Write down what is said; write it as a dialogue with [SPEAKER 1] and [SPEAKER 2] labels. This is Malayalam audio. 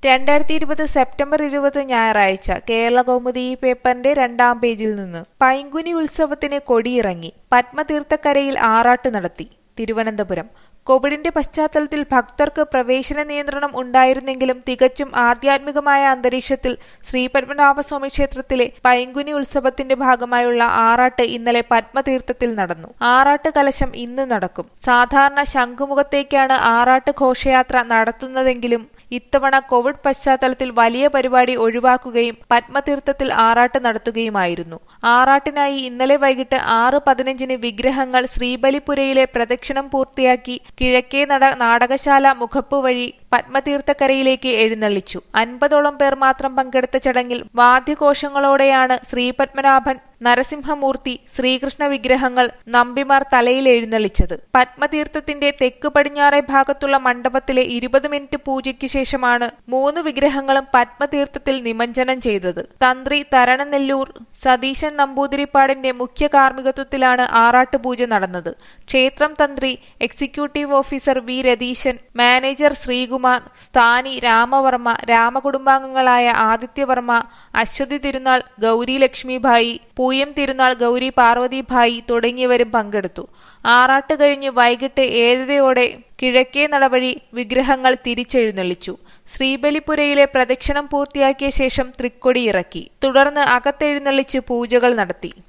[SPEAKER 1] രണ്ടായിരത്തി ഇരുപത് സെപ്റ്റംബർ ഇരുപത് ഞായറാഴ്ച കേരള കൗമുദി ഈ പേപ്പറിന്റെ രണ്ടാം പേജിൽ നിന്ന് പൈങ്കുനി ഉത്സവത്തിന് കൊടിയിറങ്ങി പത്മതീർത്ഥക്കരയിൽ ആറാട്ട് നടത്തി തിരുവനന്തപുരം കോവിഡിന്റെ പശ്ചാത്തലത്തിൽ ഭക്തർക്ക് പ്രവേശന നിയന്ത്രണം ഉണ്ടായിരുന്നെങ്കിലും തികച്ചും ആധ്യാത്മികമായ അന്തരീക്ഷത്തിൽ ശ്രീപത്മനാഭസ്വാമി ക്ഷേത്രത്തിലെ പൈങ്കുനി ഉത്സവത്തിന്റെ ഭാഗമായുള്ള ആറാട്ട് ഇന്നലെ പത്മതീർത്ഥത്തിൽ നടന്നു ആറാട്ട് കലശം ഇന്ന് നടക്കും സാധാരണ ശംഖുമുഖത്തേക്കാണ് ആറാട്ട് ഘോഷയാത്ര നടത്തുന്നതെങ്കിലും ഇത്തവണ കോവിഡ് പശ്ചാത്തലത്തിൽ വലിയ പരിപാടി ഒഴിവാക്കുകയും പത്മതീർത്ഥത്തിൽ ആറാട്ട് നടത്തുകയുമായിരുന്നു ആറാട്ടിനായി ഇന്നലെ വൈകിട്ട് ആറ് പതിനഞ്ചിന് വിഗ്രഹങ്ങൾ ശ്രീബലിപുരയിലെ പ്രദക്ഷിണം പൂർത്തിയാക്കി കിഴക്കേ നട നാടകശാല മുഖപ്പ് വഴി പത്മതീർത്ഥക്കരയിലേക്ക് എഴുന്നള്ളിച്ചു അൻപതോളം പേർ മാത്രം പങ്കെടുത്ത ചടങ്ങിൽ വാദ്യഘോഷങ്ങളോടെയാണ് ശ്രീപത്മനാഭൻ നരസിംഹമൂർത്തി ശ്രീകൃഷ്ണ വിഗ്രഹങ്ങൾ നമ്പിമാർ തലയിൽ എഴുന്നള്ളിച്ചത് പത്മതീർത്ഥത്തിന്റെ തെക്ക് പടിഞ്ഞാറേ ഭാഗത്തുള്ള മണ്ഡപത്തിലെ ഇരുപത് മിനിറ്റ് പൂജയ്ക്ക് ശേഷമാണ് മൂന്ന് വിഗ്രഹങ്ങളും പത്മതീർത്ഥത്തിൽ നിമഞ്ജനം ചെയ്തത് തന്ത്രി തരണനെല്ലൂർ സതീശൻ നമ്പൂതിരിപ്പാടിന്റെ മുഖ്യ കാർമ്മികത്വത്തിലാണ് ആറാട്ട് പൂജ നടന്നത് ക്ഷേത്രം തന്ത്രി executive officer V Ratheesan manager Sreekumar സ്ഥാനി രാമവർമ്മ രാമകുടുംബാംഗങ്ങളായ ആദിത്യവർമ്മ അശ്വതി തിരുനാൾ ഗൗരി ലക്ഷ്മിഭായി പൂയം തിരുനാൾ ഗൗരി പാർവതിഭായി തുടങ്ങിയവരും പങ്കെടുത്തു ആറാട്ട് കഴിഞ്ഞ് വൈകിട്ട് ഏഴരയോടെ കിഴക്കേ നടവഴി വിഗ്രഹങ്ങൾ തിരിച്ചെഴുന്നള്ളിച്ചു ശ്രീബലിപുരയിലെ പ്രദക്ഷിണം പൂർത്തിയാക്കിയ ശേഷം തൃക്കൊടി ഇറക്കി തുടർന്ന് അകത്തെഴുന്നള്ളിച്ച് പൂജകൾ നടത്തി